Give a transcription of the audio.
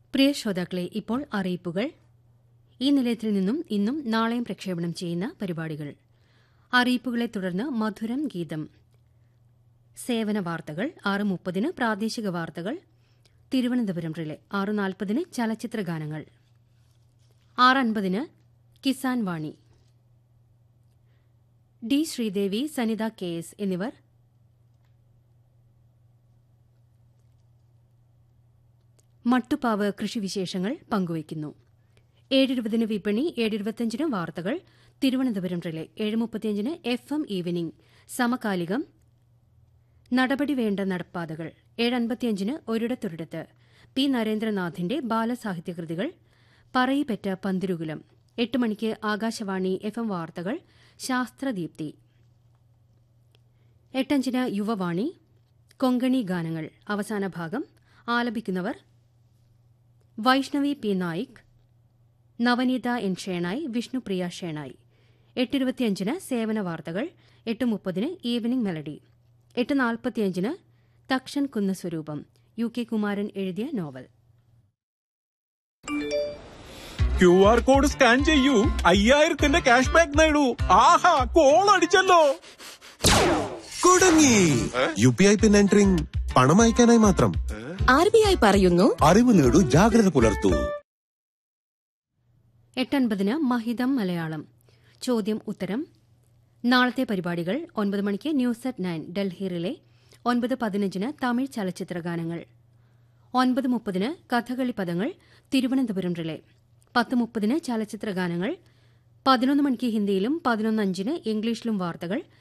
പ്രിയ ശ്രോതാക്കളെ ഇപ്പോൾ അറിയിപ്പുകൾ ഈ നിലയത്തിൽ നിന്നും ഇന്നും നാളെയും പ്രക്ഷേപണം ചെയ്യുന്ന പരിപാടികൾ അറിയിപ്പുകളെ തുടർന്ന് മധുരം ഗീതം സേവന വാർത്തകൾ ആറ് മുപ്പതിന് പ്രാദേശിക വാർത്തകൾ തിരുവനന്തപുരം റിലെ ആറ് നാൽപ്പതിന് ചലച്ചിത്ര ഗാനങ്ങൾ ആറ് അൻപതിന് Kisan Vani D Sreedevi Sanitha K S എന്നിവർ മട്ടുപ്പാവ് കൃഷിവിശേഷങ്ങൾ പങ്കുവയ്ക്കുന്നു ഏഴിരുപതിന് വിപണി ഏഴിരുപത്തിയഞ്ചിന് വാർത്തകൾ തിരുവനന്തപുരം റിലെ ഏഴ് മുപ്പത്തിയഞ്ചിന് എഫ് എം ഈവനിംഗ് സമകാലികം നടപടി വേണ്ട നടപ്പാതകൾ ഏഴ് അൻപത്തിയഞ്ചിന് ഒരിടത്തൊരിടത്ത് പി നരേന്ദ്രനാഥിന്റെ ബാലസാഹിത്യകൃതികൾ പറയിപ്പറ്റ പന്തിരുകുലം എട്ട് മണിക്ക് ആകാശവാണി എഫ് എം വാർത്തകൾ ശാസ്ത്രദീപ്തി എട്ടഞ്ചിന് യുവവാണി കൊങ്കണി ഗാനങ്ങൾ അവസാന ഭാഗം ആലപിക്കുന്നവർ വൈഷ്ണവി പി നായിക് നവനീത എൻ ഷേണായി വിഷ്ണുപ്രിയ ഷേണായി എട്ടിരുപത്തിയഞ്ചിന് സേവന വാർത്തകൾ എട്ട് മുപ്പതിന് ഈവനിംഗ് മെലഡി എട്ട് നാൽപ്പത്തിയഞ്ചിന് തക്ഷൻ കുന്ന സ്വരൂപം യു കെ കുമാരൻ എഴുതിയ novel Q R code scan ചെയ്യൂ അയ്യായിരത്തിന്റെ ക്യാഷ് ബാക്ക് നേടൂ ആഹാ കോൾ അടിച്ചല്ലോ കുടുങ്ങി U P I PIN entering പണം അയക്കാനായി മാത്രം ആർ ബി ഐ പറയുന്നു അറിവ് നേടൂ ജാഗ്രത പുലർത്തൂ എട്ടൻപതിന് മഹിതം മലയാളം ചോദ്യം ഉത്തരം നാളത്തെ പരിപാടികൾ ഒൻപത് മണിക്ക് news at nine Delhi relay ഒൻപത് പതിനഞ്ചിന് തമിഴ് ചലച്ചിത്ര ഗാനങ്ങൾ ഒൻപത് മുപ്പതിന് കഥകളി പദങ്ങൾ തിരുവനന്തപുരം റിലേ പത്ത് മുപ്പതിന് ചലച്ചിത്ര ഗാനങ്ങൾ പതിനൊന്ന് മണിക്ക് ഹിന്ദിയിലും പതിനൊന്ന് അഞ്ചിന് ഇംഗ്ലീഷിലും വാർത്തകൾ